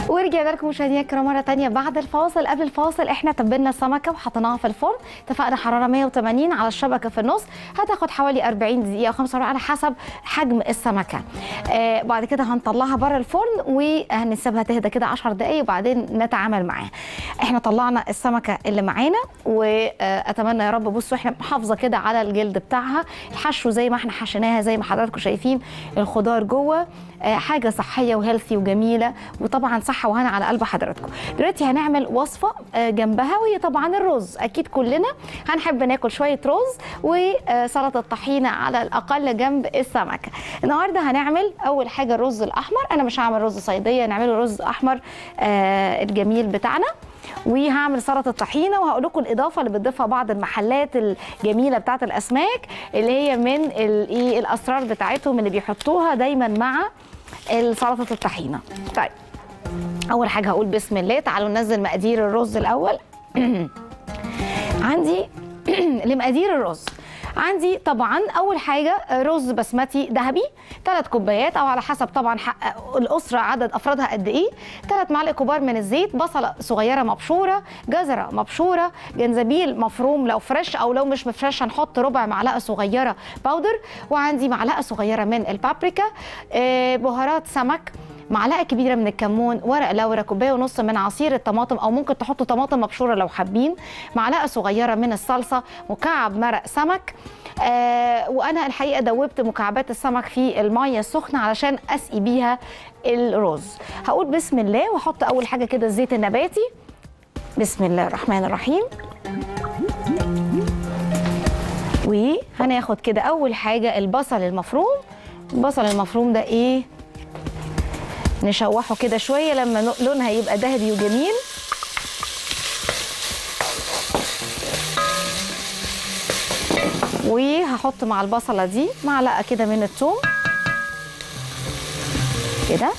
ورجعنا لكم مشاهدينا الكرام مره تانية بعد الفاصل قبل الفاصل احنا تبلنا السمكه وحطيناها في الفرن اتفقنا حراره 180 على الشبكه في النص هتاخد حوالي 40 دقيقه او 45 على حسب حجم السمكه آه بعد كده هنطلعها بره الفرن وهنسيبها تهدى كده 10 دقائق وبعدين نتعامل معاها احنا طلعنا السمكه اللي معانا واتمنى يا رب بصوا احنا محافظه كده على الجلد بتاعها الحشو زي ما احنا حشيناها زي ما حضراتكم شايفين الخضار جوه آه، حاجه صحيه وهيلثي وجميله وطبعا صحه وهنا على قلب حضراتكم دلوقتي هنعمل وصفه آه، جنبها وهي طبعا الرز اكيد كلنا هنحب ناكل شويه رز وسلطه طحينه على الاقل جنب السمكه النهارده هنعمل اول حاجه الرز الاحمر انا مش هعمل رز صيديه نعمله رز احمر آه، الجميل بتاعنا وهعمل سلطه طحينه وهقول لكم الاضافه اللي بتضيفها بعض المحلات الجميله بتاعه الاسماك اللي هي من ال- ايه الاسرار بتاعتهم اللي بيحطوها دايما مع سلطه الطحينه طيب اول حاجه هقول بسم الله تعالوا ننزل مقادير الرز الاول عندي لمقادير الرز عندي طبعا اول حاجه رز بسمتي ذهبي ثلاث كوبايات او على حسب طبعا حق الاسره عدد افرادها قد ايه ثلاث معالق كبار من الزيت بصله صغيره مبشوره جزره مبشوره جنزبيل مفروم لو فريش او لو مش فريش هنحط ربع معلقه صغيره باودر وعندي معلقه صغيره من البابريكا آه، بهارات سمك معلقه كبيره من الكمون ورق لورا كوبايه ونص من عصير الطماطم او ممكن تحطوا طماطم مبشوره لو حابين معلقه صغيره من الصلصه مكعب مرق سمك آه وانا الحقيقه دوبت مكعبات السمك في الميه السخنه علشان اسقي بيها الرز هقول بسم الله واحط اول حاجه كده الزيت النباتي بسم الله الرحمن الرحيم وهناخد كده اول حاجه البصل المفروم البصل المفروم ده ايه نشوحه كده شويه لما ن- لونها يبقى ذهبي وجميل وهحط مع البصله دي معلقه كده من الثوم كده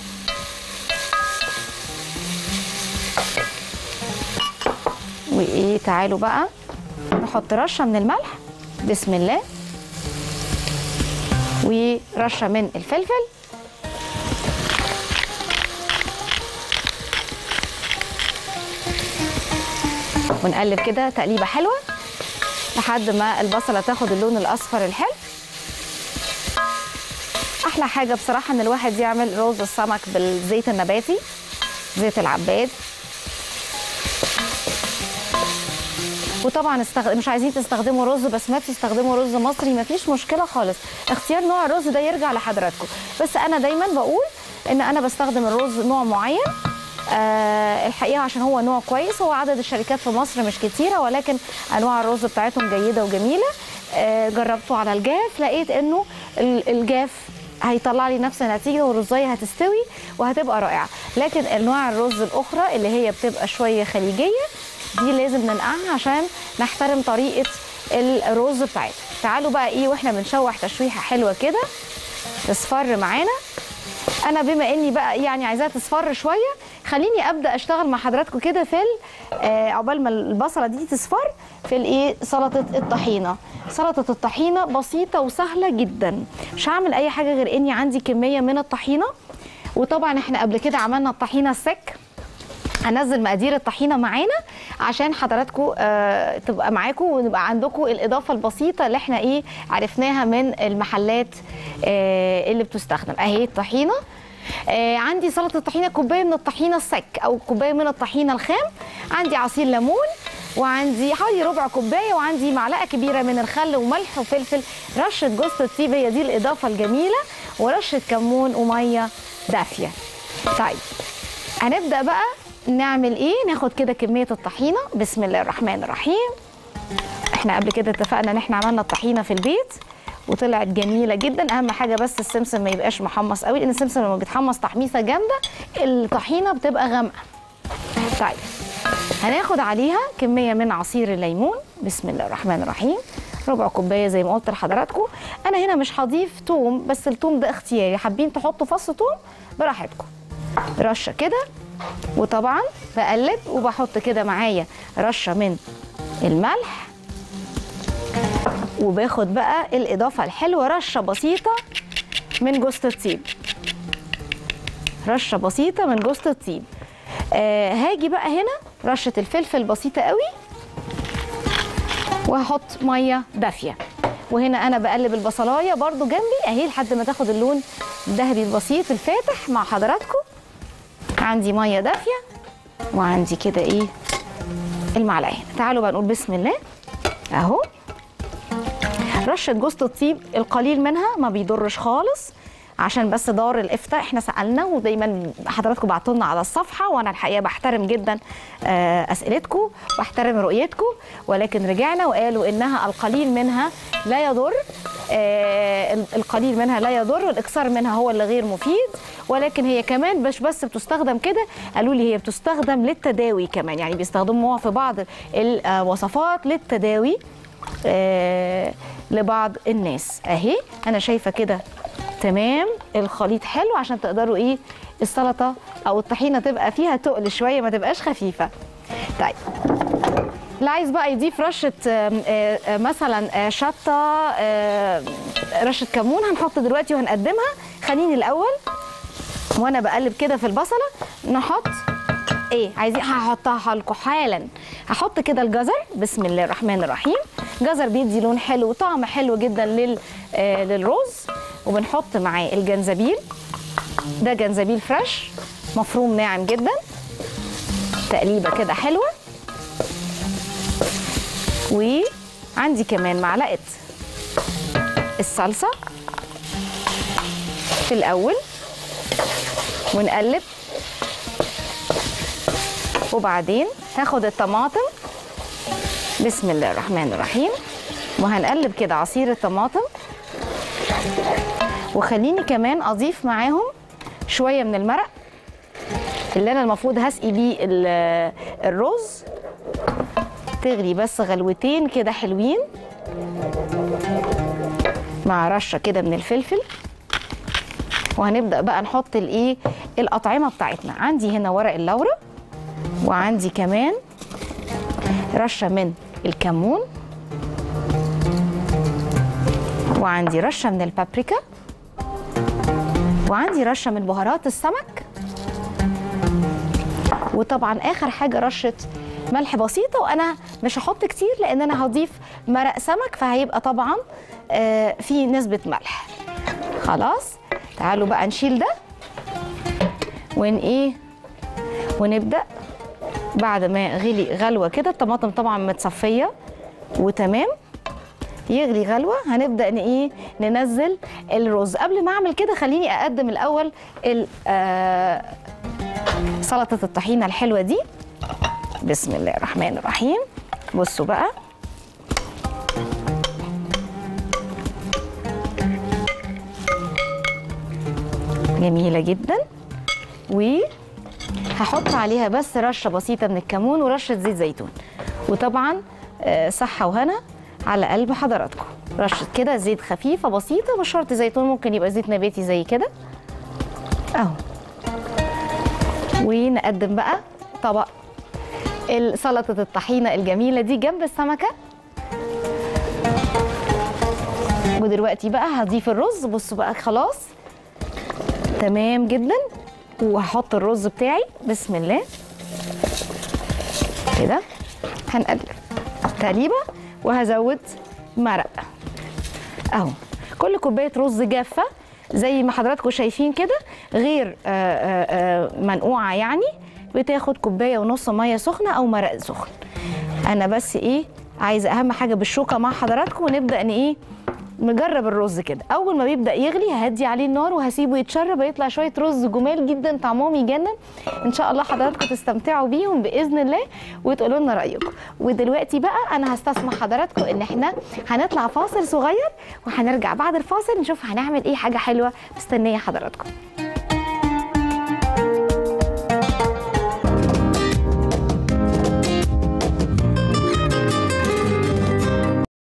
وايه تعالوا بقى نحط رشه من الملح بسم الله ورشه من الفلفل ونقلب كده تقليبه حلوه لحد ما البصله تاخد اللون الاصفر الحلو احلى حاجه بصراحه ان الواحد يعمل رز السمك بالزيت النباتي زيت العباد وطبعا استغ... مش عايزين تستخدموا رز بسمتي استخدموا رز مصري مفيش مشكله خالص اختيار نوع الرز ده يرجع لحضراتكم بس انا دايما بقول ان انا بستخدم الرز نوع معين آه الحقيقه عشان هو نوع كويس هو عدد الشركات في مصر مش كتيره ولكن انواع الرز بتاعتهم جيده وجميله آه جربته على الجاف لقيت انه ال- الجاف هيطلع لي نفس النتيجه والرزايه هتستوي وهتبقى رائعه لكن انواع الرز الاخرى اللي هي بتبقى شويه خليجيه دي لازم ننقعها عشان نحترم طريقه الرز بتاعتها تعالوا بقى ايه واحنا بنشوح تشويحه حلوه كده تصفر معانا انا بما اني بقى يعني عايزاها تصفر شويه خليني ابدا اشتغل مع حضراتكم كده في ال- آه، عقبال ما البصله دي تصفر في الايه سلطه الطحينه سلطه الطحينه بسيطه وسهله جدا مش هعمل اي حاجه غير اني عندي كميه من الطحينه وطبعا احنا قبل كده عملنا الطحينه السك هنزل مقادير الطحينه معانا عشان حضراتكم آه تبقى معاكم ونبقى عندكم الاضافه البسيطه اللي احنا ايه عرفناها من المحلات آه اللي بتستخدم اهي الطحينه آه عندي سلطه الطحينه كوبايه من الطحينه السك او كوبايه من الطحينه الخام عندي عصير ليمون وعندي حوالي ربع كوبايه وعندي معلقه كبيره من الخل وملح وفلفل رشه جوز الطيب هي دي الاضافه الجميله ورشه كمون وميه دافيه طيب هنبدا بقى نعمل ايه ناخد كده كميه الطحينه بسم الله الرحمن الرحيم احنا قبل كده اتفقنا ان احنا عملنا الطحينه في البيت وطلعت جميله جدا اهم حاجه بس السمسم ما يبقاش محمص قوي لان السمسم لما بيتحمص تحميصه جامده الطحينه بتبقى غامقه طيب هناخد عليها كميه من عصير الليمون بسم الله الرحمن الرحيم ربع كوبايه زي ما قلت لحضراتكم انا هنا مش هضيف توم بس التوم ده اختياري حابين تحطوا فص توم براحتكم رشه كده وطبعا بقلب وبحط كده معايا رشه من الملح وباخد بقى الاضافه الحلوه رشه بسيطه من جوز الطيب رشه بسيطه من جوز الطيب آه هاجي بقى هنا رشه الفلفل بسيطه قوي وهحط ميه دافيه وهنا انا بقلب البصلايه برضو جنبي اهي لحد ما تاخد اللون الذهبي البسيط الفاتح مع حضراتكم عندي ميه دافيه وعندي كده ايه المعلقه تعالوا بقى نقول بسم الله اهو رشه جوز الطيب القليل منها ما بيضرش خالص عشان بس دار الافتاء احنا سالنا ودايما حضراتكم بعتوا لنا على الصفحه وانا الحقيقه بحترم جدا آه، اسئلتكم واحترم رؤيتكم ولكن رجعنا وقالوا انها القليل منها لا يضر آه، القليل منها لا يضر والاكثار منها هو اللي غير مفيد ولكن هي كمان مش بس بتستخدم كده قالوا لي هي بتستخدم للتداوي كمان يعني بيستخدموها في بعض الوصفات للتداوي آه، لبعض الناس اهي انا شايفه كده تمام الخليط حلو عشان تقدروا ايه السلطه او الطحينه تبقى فيها تقل شويه ما تبقاش خفيفه طيب اللي عايز بقى يضيف رشه آم، آه، آه، مثلا آه، شطه آه، رشه كمون هنحط دلوقتي وهنقدمها خليني الاول وانا بقلب كده في البصله نحط ايه عايزين هحطها لكم حالا هحط كده الجزر بسم الله الرحمن الرحيم جزر بيدي لون حلو وطعم حلو جدا لل آه للرز وبنحط معاه الجنزبيل ده جنزبيل فريش مفروم ناعم جدا تقليبه كده حلوه وعندي كمان معلقه الصلصه في الاول ونقلب وبعدين هاخد الطماطم بسم الله الرحمن الرحيم وهنقلب كده عصير الطماطم وخليني كمان اضيف معاهم شويه من المرق اللي انا المفروض هسقي بيه ال- الرز تغلي بس غلوتين كده حلوين مع رشه كده من الفلفل وهنبدا بقى نحط الايه الاطعمه بتاعتنا عندي هنا ورق اللورا وعندي كمان رشه من الكمون وعندي رشه من البابريكا وعندي رشه من بهارات السمك وطبعا اخر حاجه رشه ملح بسيطه وانا مش هحط كتير لان انا هضيف مرق سمك فهيبقى طبعا آه، في نسبه ملح خلاص تعالوا بقى نشيل ده ون ايه ونبدا بعد ما غلي غلوه كده الطماطم طبعا متصفيه وتمام يغلي غلوه هنبدا ن ايه ننزل الرز قبل ما اعمل كده خليني اقدم الاول ال- آه، سلطه الطحينه الحلوه دي بسم الله الرحمن الرحيم بصوا بقى جميله جدا وهحط عليها بس رشه بسيطه من الكمون ورشه زيت زيتون وطبعا آه، صحه وهنا على قلب حضراتكم رشه كده زيت خفيفه بسيطه مش شرط زيتون ممكن يبقى زيت نباتي زي كده اهو ونقدم بقى طبق سلطه الطحينه الجميله دي جنب السمكه ودلوقتي بقى هضيف الرز بصوا بقى خلاص تمام جدا وهحط الرز بتاعي بسم الله كده هنقلب تقليبه وهزود مرق اهو كل كوبايه رز جافه زي ما حضراتكم شايفين كده غير آه، آه، آه، منقوعه يعني بتاخد كوبايه ونص ميه سخنه او مرق سخن انا بس ايه عايزه اهم حاجه بالشوكه مع حضراتكم ونبدا ان ايه نجرب الرز كده اول ما بيبدا يغلي ههدي عليه النار وهسيبه يتشرب هيطلع شويه رز جمال جدا طعمهم يجنن ان شاء الله حضراتكم تستمتعوا بيهم باذن الله وتقولوا لنا رايكم ودلوقتي بقى انا هستسمح حضراتكم ان احنا هنطلع فاصل صغير وهنرجع بعد الفاصل نشوف هنعمل ايه حاجه حلوه مستنيه حضراتكم